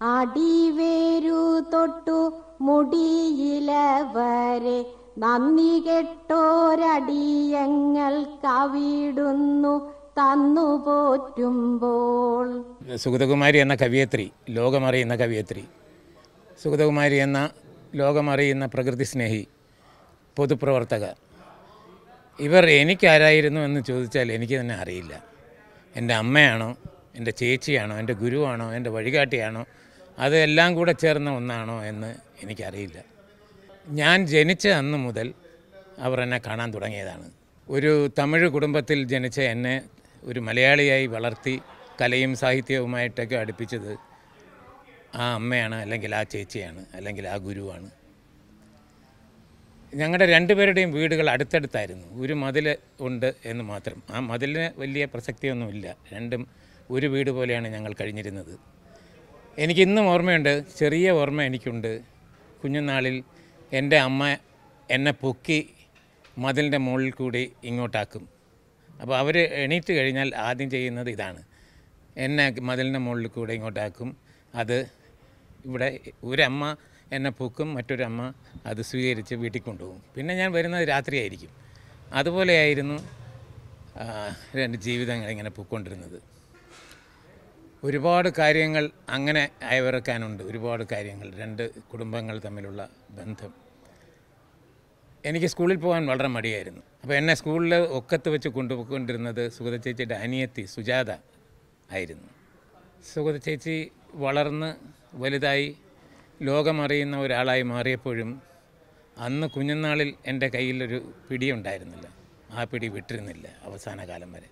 അടിവേരു തൊട്ടു മുടിയില വരെ നന്ദി കെട്ടോരടിയങ്ങൾ കവിടുന്നു തന്നു പോറ്റുമ്പോൾ സുഗതകുമാരി എന്ന കവിയത്രി ലോകമറിയുന്ന കവിയത്രി സുഗതകുമാരി എന്ന ലോകമറിയുന്ന പ്രകൃതി സ്നേഹി പൊതുപ്രവർത്തക ഇവർ എനിക്കാരായിരുന്നു എന്ന് ചോദിച്ചാൽ എനിക്ക് തന്നെ അറിയില്ല എൻ്റെ അമ്മയാണോ എൻ്റെ ചേച്ചിയാണോ എൻ്റെ ഗുരുവാണോ എൻ്റെ വഴികാട്ടിയാണോ അതെല്ലാം കൂടെ ചേർന്ന ഒന്നാണോ എന്ന് എനിക്കറിയില്ല ഞാൻ ജനിച്ച അന്ന് മുതൽ അവർ എന്നെ കാണാൻ തുടങ്ങിയതാണ് ഒരു തമിഴ് കുടുംബത്തിൽ ജനിച്ച എന്നെ ഒരു മലയാളിയായി വളർത്തി കലയും സാഹിത്യവുമായിട്ടൊക്കെ അടുപ്പിച്ചത് ആ അമ്മയാണ് അല്ലെങ്കിൽ ആ ചേച്ചിയാണ് അല്ലെങ്കിൽ ആ ഗുരുവാണ് ഞങ്ങളുടെ രണ്ടുപേരുടെയും വീടുകൾ അടുത്തടുത്തായിരുന്നു ഒരു മതിൽ ഉണ്ട് എന്ന് മാത്രം ആ മതിലിന് വലിയ പ്രസക്തിയൊന്നുമില്ല രണ്ടും ഒരു വീട് പോലെയാണ് ഞങ്ങൾ കഴിഞ്ഞിരുന്നത് എനിക്കിന്നും ഓർമ്മയുണ്ട് ചെറിയ ഓർമ്മ എനിക്കുണ്ട് കുഞ്ഞുനാളിൽ എൻ്റെ അമ്മ എന്നെ പൊക്കി മതിലിൻ്റെ മുകളിൽ കൂടി ഇങ്ങോട്ടാക്കും അപ്പോൾ അവർ എണീറ്റ് കഴിഞ്ഞാൽ ആദ്യം ചെയ്യുന്നത് ഇതാണ് എന്നെ മതിലിൻ്റെ മുകളിൽ കൂടെ ഇങ്ങോട്ടാക്കും അത് ഇവിടെ ഒരമ്മ എന്നെ പൊക്കും മറ്റൊരമ്മ അത് സ്വീകരിച്ച് വീട്ടിൽ കൊണ്ടുപോകും പിന്നെ ഞാൻ വരുന്നത് രാത്രിയായിരിക്കും അതുപോലെയായിരുന്നു ആ, എൻ്റെ ജീവിതങ്ങൾ ഇങ്ങനെ പൊയ്ക്കൊണ്ടിരുന്നത് ഒരുപാട് കാര്യങ്ങൾ അങ്ങനെ അയവിറക്കാനുണ്ട് ഒരുപാട് കാര്യങ്ങൾ രണ്ട് കുടുംബങ്ങൾ തമ്മിലുള്ള ബന്ധം എനിക്ക് സ്കൂളിൽ പോകാൻ വളരെ മടിയായിരുന്നു അപ്പോൾ എന്നെ സ്കൂളിൽ ഒക്കത്ത് വെച്ച് കൊണ്ടുപോയിക്കൊണ്ടിരുന്നത് സുഗത ചേച്ചിയുടെ അനിയത്തി സുജാത ആയിരുന്നു സുഗത ചേച്ചി വളർന്ന് വലുതായി ലോകമറിയുന്ന ഒരാളായി മാറിയപ്പോഴും അന്ന് കുഞ്ഞുനാളിൽ എൻ്റെ കയ്യിലൊരു പിടിയുണ്ടായിരുന്നില്ല ആ പിടി വിട്ടിരുന്നില്ല അവസാന കാലം വരെ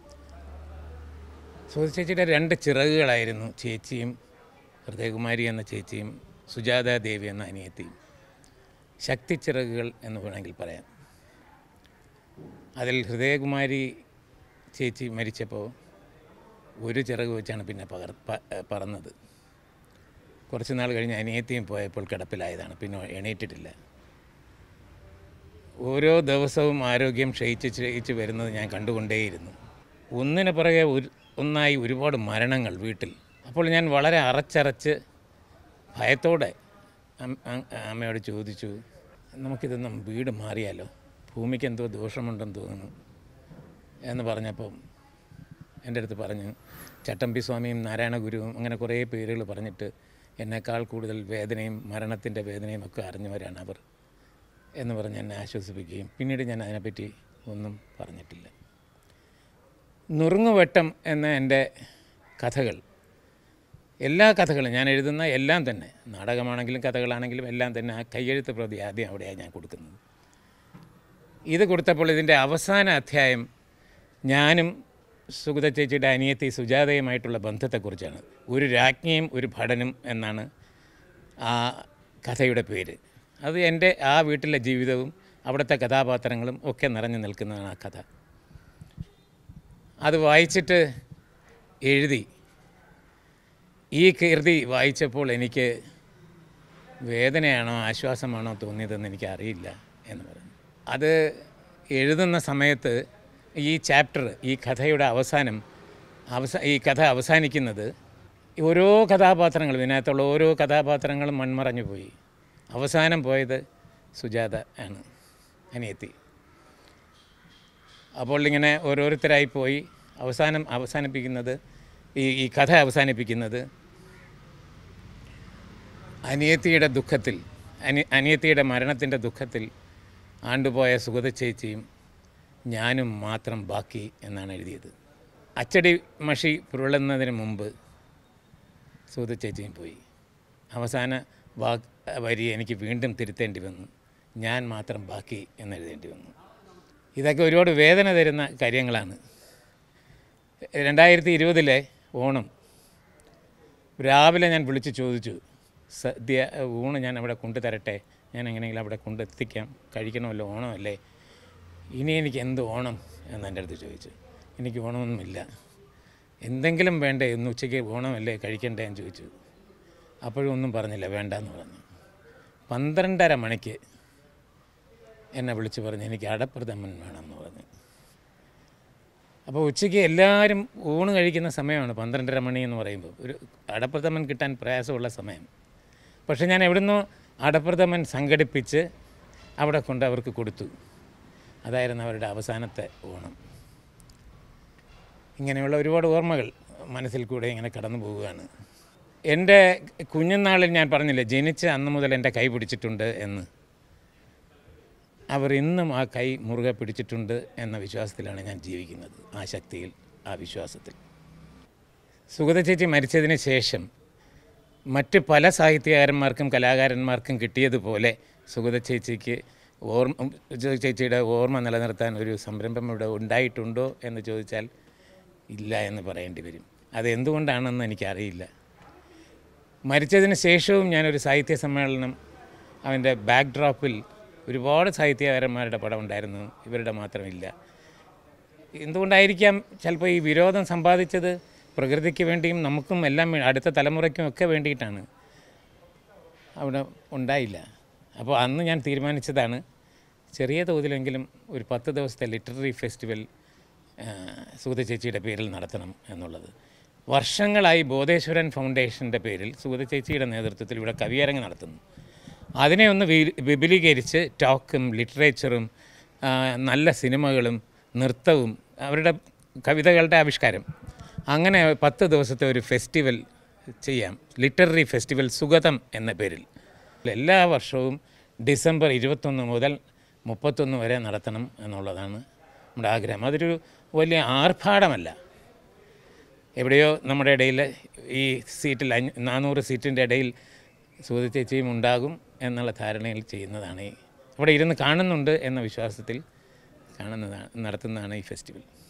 സുഗത ചേച്ചിയുടെ രണ്ട് ചിറകുകളായിരുന്നു ചേച്ചിയും ഹൃദയകുമാരി എന്ന ചേച്ചിയും സുജാത ദേവി എന്ന അനിയത്തിയും ശക്തി ചിറകുകൾ എന്ന് വേണമെങ്കിൽ പറയാം അതിൽ ഹൃദയകുമാരി ചേച്ചി മരിച്ചപ്പോൾ ഒരു ചിറക് വെച്ചാണ് പിന്നെ പകർ പ- പറന്നത് കുറച്ച് നാൾ കഴിഞ്ഞ് അനിയത്തിയും പോയപ്പോൾ കിടപ്പിലായതാണ് പിന്നെ എണീറ്റിട്ടില്ല ഓരോ ദിവസവും ആരോഗ്യം ക്ഷയിച്ച് ക്ഷയിച്ച് വരുന്നത് ഞാൻ കണ്ടുകൊണ്ടേയിരുന്നു ഒന്നിന് പുറകെ ഒരു ഒന്നായി ഒരുപാട് മരണങ്ങൾ വീട്ടിൽ അപ്പോൾ ഞാൻ വളരെ അറച്ചറച്ച് ഭയത്തോടെ അം- അ- അമ്മയോട് ചോദിച്ചു നമുക്കിതൊന്നും വീട് മാറിയാലോ ഭൂമിക്ക് എന്തോ ദോഷമുണ്ടെന്ന് തോന്നുന്നു എന്ന് പറഞ്ഞപ്പം എൻ്റെ അടുത്ത് പറഞ്ഞു ചട്ടമ്പി സ്വാമിയും നാരായണ ഗുരുവും അങ്ങനെ കുറേ പേരുകൾ പറഞ്ഞിട്ട് എന്നെക്കാൾ കൂടുതൽ വേദനയും മരണത്തിൻ്റെ വേദനയും ഒക്കെ അറിഞ്ഞവരാണ് അവർ എന്ന് പറഞ്ഞ് എന്നെ ആശ്വസിപ്പിക്കുകയും പിന്നീട് ഞാൻ അതിനെപ്പറ്റി ഒന്നും പറഞ്ഞിട്ടില്ല നുറുങ്ങുവെട്ടം എന്ന എൻ്റെ കഥകൾ എല്ലാ കഥകളും ഞാൻ എഴുതുന്ന എല്ലാം തന്നെ നാടകമാണെങ്കിലും കഥകളാണെങ്കിലും എല്ലാം തന്നെ ആ കയ്യെഴുത്ത് പ്രതി ആദ്യം അവിടെയാണ് ഞാൻ കൊടുക്കുന്നത് ഇത് കൊടുത്തപ്പോൾ ഇതിൻ്റെ അവസാന അധ്യായം ഞാനും സുഗത ചേച്ചിയുടെ അനിയത്തി സുജാതയുമായിട്ടുള്ള ബന്ധത്തെക്കുറിച്ചാണ് ഒരു രാജ്ഞിയും ഒരു ഭടനും എന്നാണ് ആ കഥയുടെ പേര് അത് എൻ്റെ ആ വീട്ടിലെ ജീവിതവും അവിടുത്തെ കഥാപാത്രങ്ങളും ഒക്കെ നിറഞ്ഞു നിൽക്കുന്നതാണ് ആ കഥ അത് വായിച്ചിട്ട് എഴുതി ഈ കീർത്തി വായിച്ചപ്പോൾ എനിക്ക് വേദനയാണോ ആശ്വാസമാണോ തോന്നിയതെന്ന് എനിക്ക് അറിയില്ല എന്ന് പറഞ്ഞു അത് എഴുതുന്ന സമയത്ത് ഈ ചാപ്റ്റർ ഈ കഥയുടെ അവസാനം അവസാ ഈ കഥ അവസാനിക്കുന്നത് ഓരോ കഥാപാത്രങ്ങളും ഇതിനകത്തുള്ള ഓരോ കഥാപാത്രങ്ങളും മൺമറഞ്ഞു പോയി അവസാനം പോയത് സുജാത ആണ് അനിയത്തി അപ്പോൾ ഇങ്ങനെ ഓരോരുത്തരായി പോയി അവസാനം അവസാനിപ്പിക്കുന്നത് ഈ ഈ കഥ അവസാനിപ്പിക്കുന്നത് അനിയത്തിയുടെ ദുഃഖത്തിൽ അനി അനിയത്തിയുടെ മരണത്തിൻ്റെ ദുഃഖത്തിൽ ആണ്ടുപോയ സുഗത ചേച്ചിയും ഞാനും മാത്രം ബാക്കി എന്നാണ് എഴുതിയത് അച്ചടി മഷി പുരളുന്നതിന് മുമ്പ് സുഗത ചേച്ചിയും പോയി അവസാന വാ വരി എനിക്ക് വീണ്ടും തിരുത്തേണ്ടി വന്നു ഞാൻ മാത്രം ബാക്കി എന്നെഴുതേണ്ടി വന്നു ഇതൊക്കെ ഒരുപാട് വേദന തരുന്ന കാര്യങ്ങളാണ് രണ്ടായിരത്തി ഇരുപതിലെ ഓണം രാവിലെ ഞാൻ വിളിച്ച് ചോദിച്ചു സദ്യ ഊണ് ഞാൻ അവിടെ കൊണ്ടുതരട്ടെ ഞാൻ എങ്ങനെയെങ്കിലും അവിടെ കൊണ്ടെത്തിക്കാം കഴിക്കണമല്ലോ ഓണമല്ലേ ഇനി എനിക്ക് എന്ത് ഓണം എന്ന് എൻ്റെ അടുത്ത് ചോദിച്ചു എനിക്ക് ഓണമൊന്നുമില്ല എന്തെങ്കിലും വേണ്ടേ ഇന്ന് ഉച്ചയ്ക്ക് ഓണമല്ലേ കഴിക്കണ്ടേ എന്ന് ചോദിച്ചു അപ്പോഴും ഒന്നും പറഞ്ഞില്ല വേണ്ടെന്ന് പറഞ്ഞു പന്ത്രണ്ടര മണിക്ക് എന്നെ വിളിച്ച് പറഞ്ഞു എനിക്ക് അടപ്രഥമൻ വേണമെന്ന് പറഞ്ഞു അപ്പോൾ ഉച്ചയ്ക്ക് എല്ലാവരും ഊണ് കഴിക്കുന്ന സമയമാണ് പന്ത്രണ്ടര മണി എന്ന് പറയുമ്പോൾ ഒരു അടപ്രഥമൻ കിട്ടാൻ പ്രയാസമുള്ള സമയം പക്ഷേ ഞാൻ എവിടുന്നോ അടപ്രഥമൻ സംഘടിപ്പിച്ച് അവിടെ കൊണ്ട് അവർക്ക് കൊടുത്തു അതായിരുന്നു അവരുടെ അവസാനത്തെ ഓണം ഇങ്ങനെയുള്ള ഒരുപാട് ഓർമ്മകൾ മനസ്സിൽ കൂടെ ഇങ്ങനെ കടന്നു പോവുകയാണ് എൻ്റെ കുഞ്ഞുനാളിൽ ഞാൻ പറഞ്ഞില്ലേ ജനിച്ച അന്ന് മുതൽ എൻ്റെ കൈ പിടിച്ചിട്ടുണ്ട് എന്ന് അവർ ഇന്നും ആ കൈ മുറുകെ പിടിച്ചിട്ടുണ്ട് എന്ന വിശ്വാസത്തിലാണ് ഞാൻ ജീവിക്കുന്നത് ആ ശക്തിയിൽ ആ വിശ്വാസത്തിൽ സുഗത ചേച്ചി മരിച്ചതിന് ശേഷം മറ്റ് പല സാഹിത്യകാരന്മാർക്കും കലാകാരന്മാർക്കും കിട്ടിയതുപോലെ സുഗത ചേച്ചിക്ക് ഓർമ്മ ചേച്ചിയുടെ ഓർമ്മ നിലനിർത്താൻ ഒരു സംരംഭം ഇവിടെ ഉണ്ടായിട്ടുണ്ടോ എന്ന് ചോദിച്ചാൽ ഇല്ല എന്ന് പറയേണ്ടി വരും അത് എന്തുകൊണ്ടാണെന്ന് എനിക്കറിയില്ല മരിച്ചതിന് ശേഷവും ഞാനൊരു സാഹിത്യ സമ്മേളനം അവൻ്റെ ബാക്ക് ഡ്രോപ്പിൽ ഒരുപാട് സാഹിത്യകാരന്മാരുടെ പടം ഉണ്ടായിരുന്നു ഇവരുടെ മാത്രമില്ല എന്തുകൊണ്ടായിരിക്കാം ചിലപ്പോൾ ഈ വിരോധം സമ്പാദിച്ചത് പ്രകൃതിക്ക് വേണ്ടിയും നമുക്കും എല്ലാം വേ- അടുത്ത തലമുറയ്ക്കും ഒക്കെ വേണ്ടിയിട്ടാണ് അവിടെ ഉണ്ടായില്ല അപ്പോൾ അന്ന് ഞാൻ തീരുമാനിച്ചതാണ് ചെറിയ തോതിലെങ്കിലും ഒരു പത്ത് ദിവസത്തെ ലിറ്റററി ഫെസ്റ്റിവൽ സുഗത ചേച്ചിയുടെ പേരിൽ നടത്തണം എന്നുള്ളത് വർഷങ്ങളായി ബോധേശ്വരൻ ഫൗണ്ടേഷൻ്റെ പേരിൽ സുഗത ചേച്ചിയുടെ നേതൃത്വത്തിൽ ഇവിടെ കവിയരങ്ങ് നടത്തുന്നു അതിനെ ഒന്ന് വി- വിപുലീകരിച്ച് ടോക്കും ലിറ്ററേച്ചറും ആ, നല്ല സിനിമകളും നൃത്തവും അവരുടെ കവിതകളുടെ ആവിഷ്കാരം അങ്ങനെ പത്ത് ദിവസത്തെ ഒരു ഫെസ്റ്റിവൽ ചെയ്യാം ലിറ്റററി ഫെസ്റ്റിവൽ സുഗതം എന്ന പേരിൽ എല്ലാ വർഷവും ഡിസംബർ ഇരുപത്തൊന്ന് മുതൽ മുപ്പത്തൊന്ന് വരെ നടത്തണം എന്നുള്ളതാണ് നമ്മുടെ ആഗ്രഹം അതൊരു വലിയ ആർഭാടമല്ല എവിടെയോ നമ്മുടെ ഇടയിൽ ഈ സീറ്റിൽ അഞ്ഞ് നാനൂറ് സീറ്റിൻ്റെ ഇടയിൽ സൂതി ചേച്ചിയും ഉണ്ടാകും എന്നുള്ള ധാരണയിൽ ചെയ്യുന്നതാണ് ഈ അവിടെ ഇരുന്ന് കാണുന്നുണ്ട് എന്ന വിശ്വാസത്തിൽ കാണുന്നതാണ് നടത്തുന്നതാണ് ഈ ഫെസ്റ്റിവൽ